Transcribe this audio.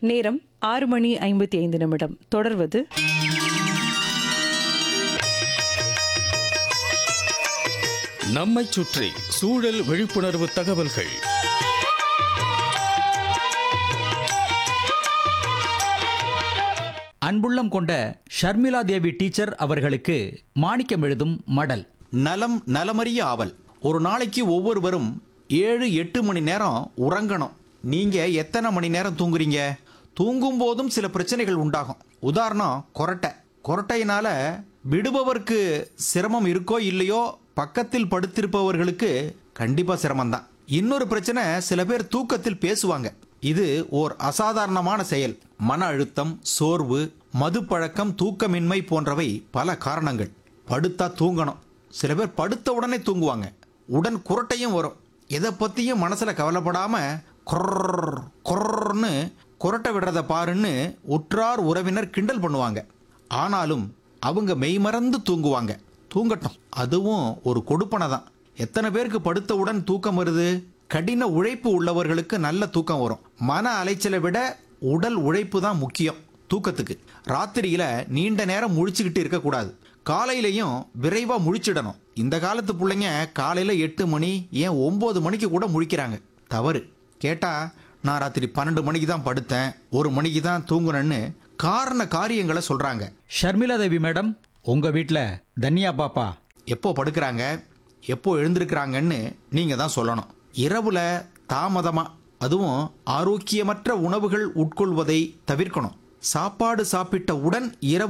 நேரம் ஆறு மணி ஐம்பத்தி ஐந்து நிமிடம் தொடர்வது நம்மைச் சுற்றி சூழல் விழிப்புணர்வு தகவல்கள் அன்புள்ளம் கொண்ட ஷர்மிளா தேவி டீச்சர் அவர்களுக்கு மாணிக்கம் எழுதும் மடல் நலம் நலமறிய ஆவல் ஒரு நாளைக்கு ஒவ்வொருவரும் ஏழு எட்டு மணி நேரம் உறங்கணும் நீங்க எத்தனை மணி நேரம் தூங்குறீங்க தூங்கும் போதும் சில பிரச்சனைகள் உண்டாகும் உதாரணம் கொரட்டை கொரட்டையினால விடுபவருக்கு சிரமம் இருக்கோ இல்லையோ பக்கத்தில் படுத்திருப்பவர்களுக்கு கண்டிப்பா சிரமம்தான் இன்னொரு பிரச்சனை சில பேர் தூக்கத்தில் பேசுவாங்க இது ஓர் அசாதாரணமான செயல் மன அழுத்தம் சோர்வு மதுப்பழக்கம் தூக்கமின்மை போன்றவை பல காரணங்கள் படுத்தா தூங்கணும் சில பேர் படுத்த உடனே தூங்குவாங்க உடன் குரட்டையும் வரும் எதை பத்தியும் மனசுல கவலைப்படாம கொர்ர் கொர்ன்னு குரட்டை விடுறத பாருன்னு உற்றார் உறவினர் கிண்டல் பண்ணுவாங்க ஆனாலும் அவங்க மெய்மறந்து தூங்குவாங்க தூங்கட்டும் அதுவும் ஒரு கொடுப்பனை தான் எத்தனை பேருக்கு படுத்தவுடன் தூக்கம் வருது கடின உழைப்பு உள்ளவர்களுக்கு நல்ல தூக்கம் வரும் மன அலைச்சலை விட உடல் உழைப்பு தான் முக்கியம் தூக்கத்துக்கு ராத்திரியில நீண்ட நேரம் முழிச்சுக்கிட்டு இருக்கக்கூடாது காலையிலையும் விரைவா முழிச்சிடணும் இந்த காலத்து பிள்ளைங்க காலையில எட்டு மணி ஏன் ஒன்பது மணிக்கு கூட முழிக்கிறாங்க தவறு கேட்டா நான் ராத்திரி பன்னெண்டு மணிக்கு தான் படுத்தேன் ஒரு மணிக்கு தான் தூங்குனேன்னு காரண காரியங்களை சொல்றாங்க ஷர்மிளா தேவி மேடம் உங்க வீட்ல தன்யா பாப்பா எப்போ படுக்கிறாங்க எப்போ எழுந்திருக்கிறாங்கன்னு நீங்க தான் சொல்லணும் இரவுல தாமதமா அதுவும் ஆரோக்கியமற்ற உணவுகள் உட்கொள்வதை தவிர்க்கணும் சாப்பாடு சாப்பிட்ட உடன் இரவு